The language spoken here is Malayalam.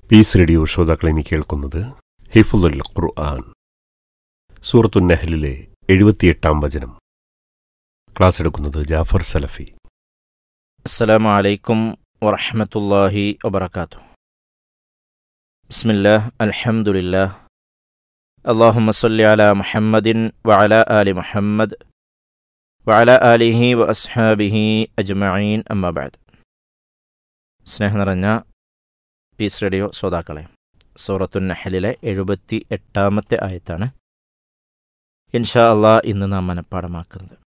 പീസ് റേഡിയോ ശ്രോതാക്കളെ ഇനി കേൾക്കുന്നത് ഹിഫുൽ ഖുർആൻ സൂറത്തു നെഹലിലെ എഴുപത്തിയെട്ടാം വചനം ക്ലാസ് എടുക്കുന്നത് ജാഫർ സലഫി السلام عليكم ورحمة الله وبركاته بسم الله الحمد لله اللهم صل على محمد وعلى آل محمد وعلى آله وأصحابه أجمعين أما بعد സ്നേഹം നിറഞ്ഞ പീസ് റേഡിയോ ശ്രോതാക്കളെ സൂറത്തു നഹലിലെ എഴുപത്തി എട്ടാമത്തെ ആയത്താണ് ഇൻഷാ അള്ളാ ഇന്ന് നാം മനഃപ്പാടമാക്കുന്നത്